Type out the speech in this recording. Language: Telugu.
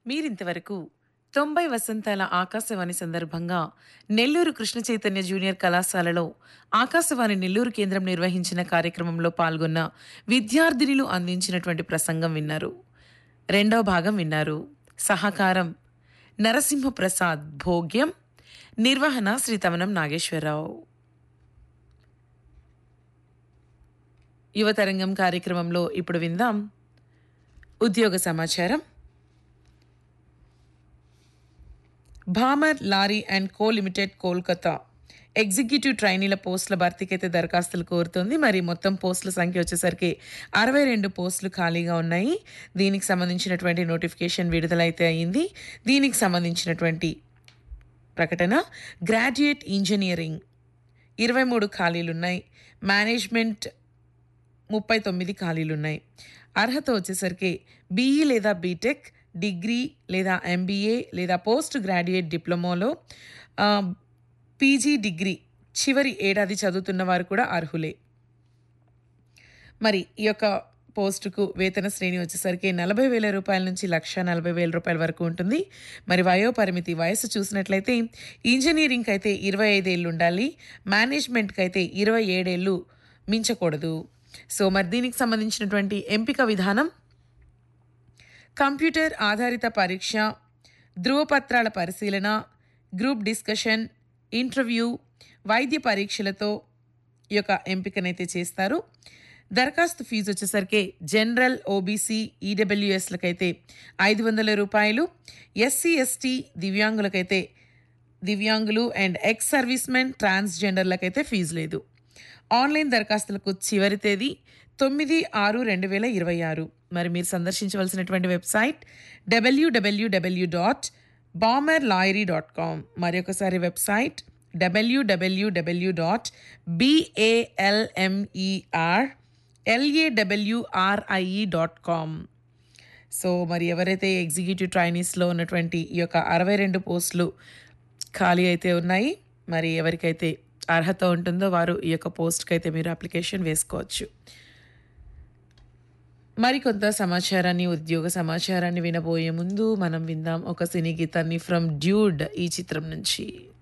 మీరింతవరకు తొంభై వసంతాల ఆకాశవాణి సందర్భంగా నెల్లూరు కృష్ణ చైతన్య జూనియర్ కళాశాలలో ఆకాశవాణి నెల్లూరు కేంద్రం నిర్వహించిన కార్యక్రమంలో పాల్గొన్న విద్యార్థినులు అందించినటువంటి ప్రసంగం విన్నారు రెండవ భాగం విన్నారు సహకారం నరసింహప్రసాద్ భోగ్యం నిర్వహణ శ్రీ తమనం నాగేశ్వరరావు యువతరంగం కార్యక్రమంలో ఇప్పుడు విందాం ఉద్యోగ సమాచారం Balmer Lawrie and Co Limited Kolkata executive ట్రైనీల పోస్టుల భర్తీకి అయితే దరఖాస్తులు కోరుతుంది మరి మొత్తం పోస్టుల సంఖ్య వచ్చేసరికి అరవై రెండు పోస్టులు ఖాళీగా ఉన్నాయి దీనికి సంబంధించినటువంటి నోటిఫికేషన్ విడుదలైతే అయింది దీనికి సంబంధించినటువంటి ప్రకటన గ్రాడ్యుయేట్ ఇంజనీరింగ్ ఇరవై మూడు ఖాళీలున్నాయి మేనేజ్మెంట్ ముప్పై తొమ్మిది ఖాళీలున్నాయి అర్హత వచ్చేసరికి బీఈ లేదా బీటెక్ డిగ్రీ లేదా ఎంబీఏ లేదా పోస్ట్ గ్రాడ్యుయేట్ డిప్లొమాలో ఆ, పీజీ డిగ్రీ చివరి ఏడాది చదువుతున్న వారు కూడా అర్హులే మరి ఈ యొక్క పోస్టుకు వేతన శ్రేణి వచ్చేసరికి నలభై వేల రూపాయల నుంచి లక్ష నలభై వేల రూపాయల వరకు ఉంటుంది మరి వయో పరిమితి వయసు చూసినట్లయితే ఇంజనీరింగ్కి అయితే ఇరవై ఐదేళ్ళు ఉండాలి మేనేజ్మెంట్కి అయితే ఇరవై ఏడేళ్ళు మించకూడదు సో మరి దీనికి సంబంధించినటువంటి ఎంపిక విధానం కంప్యూటర్ ఆధారిత పరీక్ష ధృవపత్రాల పరిశీలన గ్రూప్ డిస్కషన్ ఇంటర్వ్యూ వైద్య పరీక్షలతో ఈ యొక్క ఎంపికనైతే చేస్తారు దరఖాస్తు ఫీజు వచ్చేసరికి జనరల్ ఓబీసీ ఈడబ్ల్యూఎస్లకైతే ఐదు వందల రూపాయలు ఎస్సీ ఎస్టీ దివ్యాంగులకైతే దివ్యాంగులు అండ్ ఎక్స్ సర్వీస్ మెన్ ట్రాన్స్జెండర్లకైతే ఫీజు లేదు ఆన్లైన్ దరఖాస్తులకు చివరి తేదీ తొమ్మిది ఆరు రెండు వేల ఇరవై ఆరు మరి మీరు సందర్శించవలసినటువంటి website W W W dot Balmer Lawrie dot com మరి ఒకసారి website W W W dot B A L M E R L A W R I E dot com so మరి ఎవరైతే ఎగ్జిక్యూటివ్ ట్రైనీస్లో ఉన్నటువంటి ఈ యొక్క అరవై రెండు పోస్టులు ఖాళీ అయితే ఉన్నాయి మరి ఎవరికైతే అర్హత ఉంటుందో వారు ఈ యొక్క పోస్ట్కి అయితే మీరు అప్లికేషన్ వేసుకోవచ్చు మరికొంత సమాచారాన్ని ఉద్యోగ సమాచారాన్ని వినబోయే ముందు మనం విందాం ఒక సినీ గీతాన్ని ఫ్రమ్ డ్యూడ్ ఈ చిత్రం నుంచి